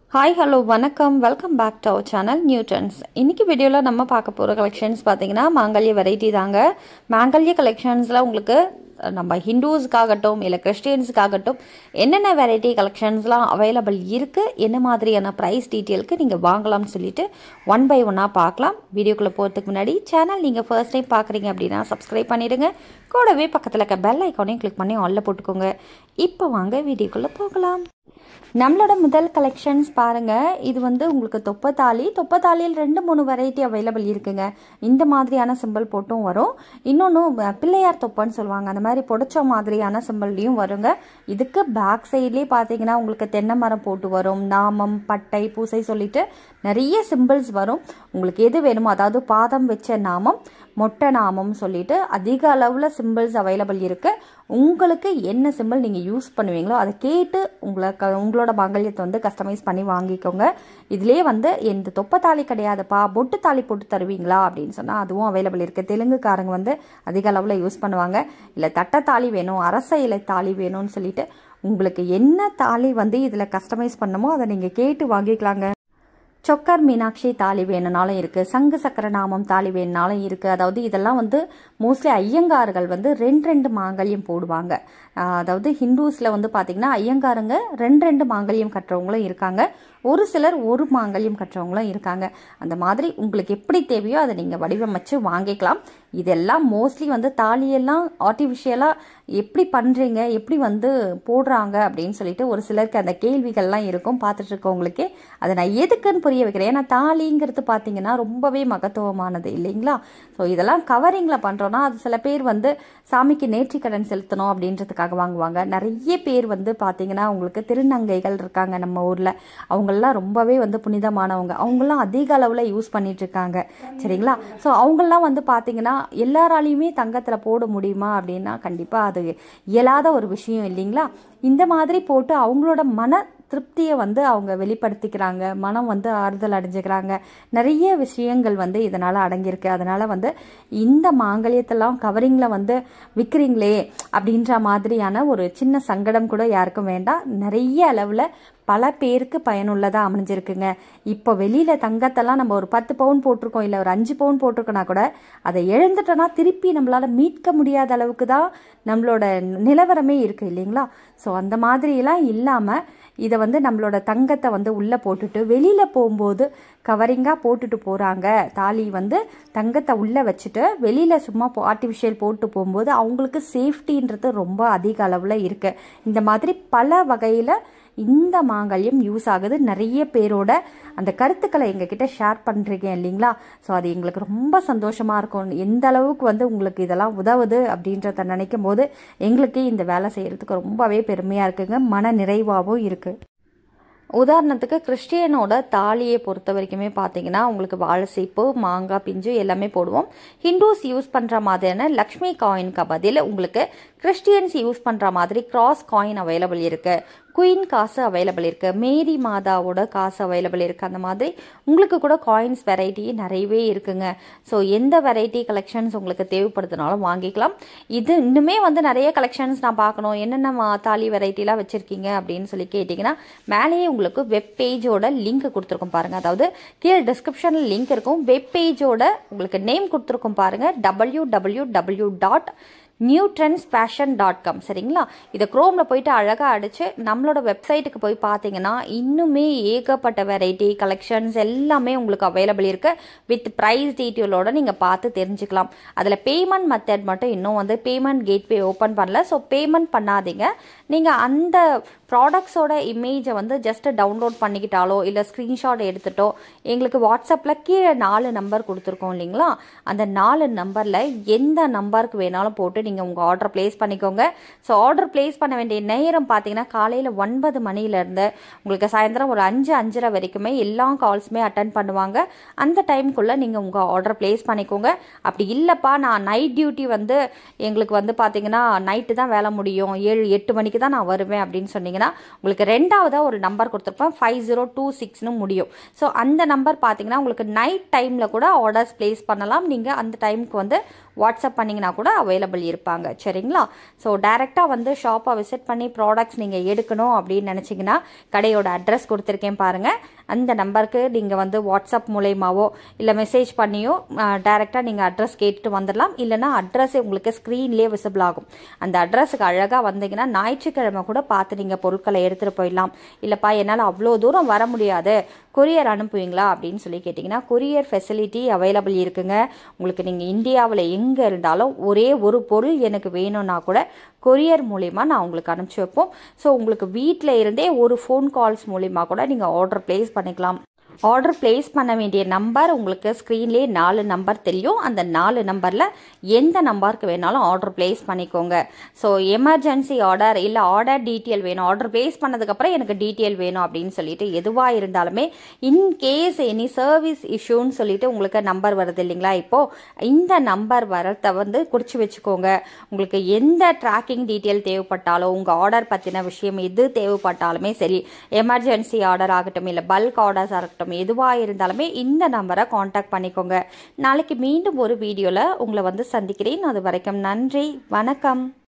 hi hello வணக்கம் welcome back to our channel Newtons இன்னைக்கு வீடியோவில் நம்ம பார்க்க போகிற கலெக்ஷன்ஸ் பார்த்தீங்கன்னா மாங்கல்ய வெரைட்டி தாங்க மாங்கல்ய கலெக்ஷன்ஸில் உங்களுக்கு அஹ், நம்ம ஹிந்துஸ்க்காகட்டும் இல்லை கிறிஸ்டியன்ஸுக்காகட்டும் என்னென்ன வெரைட்டி கலெக்ஷன்ஸ்லாம் அவைலபிள் இருக்குது என்ன மாதிரியான ப்ரைஸ் டீட்டெயிலுக்கு நீங்கள் வாங்கலாம்னு சொல்லிட்டு ஒன் பை ஒன்னாக பார்க்கலாம் வீடியோக்குள்ளே போகிறதுக்கு முன்னாடி சேனல் நீங்கள் ஃபர்ஸ்ட் டைம் பார்க்குறீங்க அப்படின்னா சப்ஸ்கிரைப் பண்ணிடுங்க கூடவே பக்கத்தில் இருக்க பெல் ஐக்கானையும் கிளிக் பண்ணி ஆல்ல போட்டுக்கோங்க இப்போ வாங்க வீடியோக்குள்ளே போகலாம் நம்மளோட முதல் கலெக்ஷன்ஸ் பாருங்க இது வந்து உங்களுக்கு தொப்பத்தாலி தொப்பத்தாலியில் ரெண்டு மூணு வெரைட்டி அவைலபிள் இருக்குங்க இந்த மாதிரியான சிம்பிள் போட்டும் வரும் இன்னொன்று பிள்ளையார் தொப்பன்னு சொல்லுவாங்க அந்த மாதிரி புடைச்ச மாதிரியான சிம்பிள்லையும் வருங்க இதுக்கு பேக் சைட்லேயே பார்த்தீங்கன்னா உங்களுக்கு தென்னை மரம் போட்டு வரும் நாமம் பட்டை பூசை சொல்லிட்டு நிறைய சிம்பிள்ஸ் வரும் உங்களுக்கு எது வேணுமோ அதாவது பாதம் வச்ச நாமம் மொட்டை நாமம் சொல்லிட்டு அதிக அளவில் சிம்பிள்ஸ் அவைலபிள் இருக்கு உங்களுக்கு என்ன சிம்பிள் நீங்கள் யூஸ் பண்ணுவீங்களோ அதை கேட்டு உங்களை க- உங்களோட மாங்கல்யத்தை வந்து கஸ்டமைஸ் பண்ணி வாங்கிக்கோங்க இதுலேயே வந்து எந்த தொப்பத்தாலி கிடையாதுப்பா பொட்டு தாலி போட்டு தருவீங்களா அப்படின்னு சொன்னால் அதுவும் அவைலபிள் இருக்குது தெலுங்குக்காரங்க வந்து அதிக அளவில் யூஸ் பண்ணுவாங்க இல்லை தட்டத்தாலி வேணும் அரச இலை தாலி வேணும்னு சொல்லிட்டு உங்களுக்கு என்ன தாலி வந்து இதில் கஸ்டமைஸ் பண்ணமோ அதை நீங்கள் கேட்டு வாங்கிக்கலாங்க சொக்கர் மீனாட்சி தாலி வேணுனாலும் இருக்குது சங்கு சக்கர நாமம் தாலி வேணுனாலும் இருக்குது அதாவது இதெல்லாம் வந்து மோஸ்ட்லி ஐயங்கார்கள் வந்து ரெண்டு ரெண்டு மாங்கல்யம் போடுவாங்க ஆஹ் அதாவது ஹிந்துஸில் வந்து பார்த்திங்கன்னா ஐயங்காரங்க ரெண்டு ரெண்டு மாங்கல்யம் கட்டுறவங்களும் இருக்காங்க ஒரு சிலர் ஒரு மாங்கல்யம் கட்டுறவங்களும் இருக்காங்க அந்த மாதிரி உங்களுக்கு எப்படி தேவையோ அதை நீங்கள் வடிவமைச்சு வாங்கிக்கலாம் இதெல்லாம் மோஸ்ட்லி வந்து தாலியெல்லாம் ஆர்டிஃபிஷியலாக எப்படி பண்ணுறீங்க எப்படி வந்து போடுறாங்க அப்படின்னு சொல்லிட்டு ஒரு சிலருக்கு அந்த கேள்விகள்லாம் இருக்கும் பார்த்துட்டு இருக்கவங்களுக்கே அதை நான் எதுக்குன்னு புரிய வைக்கிறேன் ஏன்னா தாலிங்கிறது பார்த்தீங்கன்னா ரொம்பவே மகத்துவமானது இல்லைங்களா ஸோ இதெல்லாம் கவரிங்கில் பண்ணுறோன்னா அது சில பேர் வந்து சாமிக்கு நேர்த்திக்கடன் செலுத்தணும் அப்படின்றதுக்காக வாங்குவாங்க நிறைய பேர் வந்து பார்த்தீங்கன்னா உங்களுக்கு திருநங்கைகள் இருக்காங்க நம்ம ஊரில் அவங்கெல்லாம் ரொம்பவே வந்து புனிதமானவங்க அவங்கெல்லாம் அதிக அளவில் யூஸ் பண்ணிட்டு இருக்காங்க சரிங்களா ஸோ அவங்கெல்லாம் வந்து பார்த்தீங்கன்னா எல்லாராலையுமே தங்கத்தில் போட முடியுமா அப்படின்னா கண்டிப்பாக அது இயலாத ஒரு விஷயம் இல்லைங்களா இந்த மாதிரி போட்டு அவங்களோட மன திருப்தியை வந்து அவங்க வெளிப்படுத்திக்கிறாங்க மனம் வந்து ஆறுதல் அடைஞ்சுக்கிறாங்க நிறைய விஷயங்கள் வந்து இதனால் அடங்கியிருக்கு அதனால் வந்து இந்த மாங்கல்யத்தெல்லாம் கவரிங்கில் வந்து விற்கிறீங்களே அப்படின்ற மாதிரியான ஒரு சின்ன சங்கடம் கூட யாருக்கும் வேண்டாம் நிறைய அளவில் பல பேருக்கு பயனுள்ளதாக அமைஞ்சிருக்குங்க இப்போ வெளியில் தங்கத்தெல்லாம் நம்ம ஒரு பத்து பவுன் போட்டிருக்கோம் இல்லை ஒரு அஞ்சு பவுன் போட்டிருக்கோன்னா கூட அதை இழந்துட்டோன்னா திருப்பி நம்மளால் மீட்க முடியாத அளவுக்கு தான் நம்மளோட நிலவரமே இருக்குது இல்லைங்களா ஸோ அந்த மாதிரிலாம் இல்லாமல் இதை வந்து நம்மளோட தங்கத்தை வந்து உள்ளே போட்டுட்டு வெளியில் போகும்போது கவரிங்காக போட்டுட்டு போகிறாங்க தாலி வந்து தங்கத்தை உள்ளே வச்சுட்டு வெளியில் சும்மா ஆர்டிஃபிஷியல் போட்டு போகும்போது அவங்களுக்கு சேஃப்டின்றது ரொம்ப அதிக அளவில் இருக்குது இந்த மாதிரி பல வகையில் இந்த மாங்கல்யம் யூஸ் ஆகுது நிறைய பேரோட அந்த கருத்துக்களை எங்ககிட்ட ஷேர் பண்ணுறீங்க இல்லைங்களா ஸோ அது எங்களுக்கு ரொம்ப சந்தோஷமாக இருக்கும் எந்த அளவுக்கு வந்து உங்களுக்கு இதெல்லாம் உதவுது அப்படின்றத நினைக்கும் போது எங்களுக்கு இந்த வேலை செய்கிறதுக்கு ரொம்பவே பெருமையாக இருக்குங்க மன நிறைவாகவும் இருக்குது உதாரணத்துக்கு கிறிஸ்டியனோட தாலியை பொறுத்த வரைக்குமே பார்த்தீங்கன்னா உங்களுக்கு வாழை சீப்பு மாங்காய் பிஞ்சு எல்லாமே போடுவோம் ஹிந்துஸ் யூஸ் பண்ணுற மாதிரியான லக்ஷ்மி காயின்க்கு பதில் உங்களுக்கு கிறிஸ்டியன்ஸ் யூஸ் பண்ணுற மாதிரி கிராஸ் காயின் அவைலபிள் இருக்குது குயின் காசு அவைலபிள் இருக்குது மேரி மாதாவோட காசு அவைலபிள் இருக்குது அந்த மாதிரி உங்களுக்கு கூட காயின்ஸ் வெரைட்டி நிறையவே இருக்குங்க ஸோ எந்த வெரைட்டி கலெக்ஷன்ஸ் உங்களுக்கு தேவைப்படுதுனாலும் வாங்கிக்கலாம் இது இன்னுமே வந்து நிறைய கலெக்ஷன்ஸ் நான் பார்க்கணும் என்னென்ன மா- தாலி வெரைட்டிலாம் வச்சுருக்கீங்க அப்படின்னு சொல்லி கேட்டிங்கன்னா மேலேயே உங்களுக்கு வெப் பேஜோட லிங்க் கொடுத்துருக்கோம் பாருங்கள் அதாவது கீழே டிஸ்கிரிப்ஷனில் லிங்க் இருக்கும் வெப் பேஜோட உங்களுக்கு நேம் கொடுத்துருக்கோம் பாருங்கள் W W W dot new trends fashion dot com சரிங்களா இதை க்ரோமில் போயிட்டு அழகாக அடித்து நம்மளோட வெப்சைட்டுக்கு போய் பார்த்தீங்கன்னா இன்னுமே ஏகப்பட்ட வெரைட்டி கலெக்ஷன்ஸ் எல்லாமே உங்களுக்கு அவைலபிள் இருக்குது வித் ப்ரைஸ் டீட்டெயிலோட நீங்கள் பார்த்து தெரிஞ்சுக்கலாம் அதில் பேமெண்ட் மெத்தட் மட்டும் இன்னும் வந்து பேமெண்ட் கேட்வே ஓப்பன் பண்ணல ஸோ பேமெண்ட் பண்ணாதீங்க நீங்கள் அந்த ப்ராடக்ட்ஸோட இமேஜை வந்து ஜஸ்ட் டவுன்லோட் பண்ணிக்கிட்டாலோ இல்லை ஸ்க்ரீன்ஷாட் எடுத்துட்டோ எங்களுக்கு வாட்ஸ்அப்பில் கீழே நாலு நம்பர் கொடுத்துருக்கோம் இல்லைங்களா அந்த நாலு நம்பரில் எந்த நம்பருக்கு வேணாலும் போட்டு நீங்கள் உங்கள் ஆர்டர் ப்ளேஸ் பண்ணிக்கோங்க ஸோ ஆர்டர் ப்ளேஸ் பண்ண வேண்டிய நேரம் பார்த்தீங்கன்னா காலையில் ஒன்பது மணிலேருந்து உங்களுக்கு சாயந்தரம் ஒரு அஞ்சு அஞ்சரை வரைக்குமே எல்லா கால்ஸுமே அட்டன் பண்ணுவாங்க அந்த டைம்குள்ளே நீங்கள் உங்கள் ஆர்டர் ப்ளேஸ் பண்ணிக்கோங்க அப்படி இல்லைப்பா நான் நைட் டியூட்டி வந்து எங்களுக்கு வந்து பார்த்தீங்கன்னா நைட்டு தான் வேலை முடியும் ஏழு எட்டு மணிக்கு தான் நான் வருவேன் அப்படின்னு சொன்னீங்கன்னா உங்களுக்கு ரெண்டாவதாக ஒரு நம்பர் கொடுத்துருப்பேன் ஃபைவ் ஜீரோ டூ சிக்ஸ்னு முடியும் ஸோ அந்த நம்பர் பார்த்தீங்கன்னா உங்களுக்கு நைட் டைமில் கூட ஆர்டர்ஸ் ப்ளேஸ் பண்ணலாம் நீங்கள் அந்த டைமுக்கு வந்து வாட்ஸ்அப் பண்ணிங்கன்னா கூட அவைலபிள் இருப்பாங்க சரிங்களா ஸோ டைரெக்டாக வந்து ஷாப்பை விசிட் பண்ணி ப்ராடக்ட்ஸ் நீங்கள் எடுக்கணும் அப்படின்னு நினச்சிங்கன்னா கடையோட அட்ரஸ் கொடுத்துருக்கேன் பாருங்கள் அந்த நம்பருக்கு நீங்கள் வந்து வாட்ஸ்அப் மூலயமாவோ இல்லை மெசேஜ் பண்ணியோ டைரெக்டாக நீங்கள் அட்ரஸ் கேட்டுட்டு வந்துடலாம் இல்லைனா அட்ரஸ் உங்களுக்கு ஸ்க்ரீன்லேயே விசிபிள் ஆகும் அந்த அட்ரஸுக்கு அழகாக வந்தீங்கன்னா ஞாயிற்றுக்கிழமை கூட பார்த்து நீங்கள் பொருட்களை எடுத்துகிட்டு போயிடலாம் இல்லைப்பா என்னால் அவ்வளோ தூரம் வர முடியாது கொரியர் அனுப்புவீங்களா அப்படின்னு சொல்லி கேட்டிங்கன்னா கொரியர் ஃபெசிலிட்டி அவைலபிள் இருக்குங்க உங்களுக்கு நீங்கள் இந்தியாவில் எங்கே இருந்தாலும் ஒரே ஒரு பொருள் எனக்கு வேணும்னா கூட கொரியர் மூலிமா நான் உங்களுக்கு அனுப்பிச்சி வைப்போம் ஸோ உங்களுக்கு வீட்டில் இருந்தே ஒரு ஃபோன் கால்ஸ் மூலிமா கூட நீங்கள் ஆர்டர் ப்ளேஸ் பண்ணிக்கலாம் ஆர்டர் ப்ளேஸ் பண்ண வேண்டிய நம்பர் உங்களுக்கு ஸ்க்ரீன்லேயே நாலு நம்பர் தெரியும் அந்த நாலு நம்பரில் எந்த நம்பருக்கு வேணாலும் ஆர்டர் ப்ளேஸ் பண்ணிக்கோங்க ஸோ எமர்ஜென்சி ஆர்டர் இல்லை ஆர்டர் டீட்டெயில் வேணும் ஆர்டர் ப்ளேஸ் பண்ணதுக்கப்புறம் எனக்கு டீட்டெயில் வேணும் அப்படின்னு சொல்லிட்டு எதுவாக இருந்தாலுமே இன்கேஸ் எனி சர்வீஸ் இஷ்யூன்னு சொல்லிட்டு உங்களுக்கு நம்பர் வருது இல்லைங்களா இப்போது இந்த நம்பர் வரத வந்து குறித்து வச்சுக்கோங்க உங்களுக்கு எந்த ட்ராக்கிங் டீட்டெயில் தேவைப்பட்டாலும் உங்கள் ஆர்டர் பற்றின விஷயம் எது தேவைப்பட்டாலுமே சரி எமர்ஜென்சி ஆர்டர் ஆகட்டும் இல்லை பல்க் ஆர்டர்ஸ் ஆகட்டும் எதுவாக இருந்தாலுமே இந்த நம்பரை காண்டாக்ட் பண்ணிக்கோங்க நாளைக்கு மீண்டும் ஒரு வீடியோவில் உங்களை வந்து சந்திக்கிறேன் அது வரைக்கும் நன்றி வணக்கம்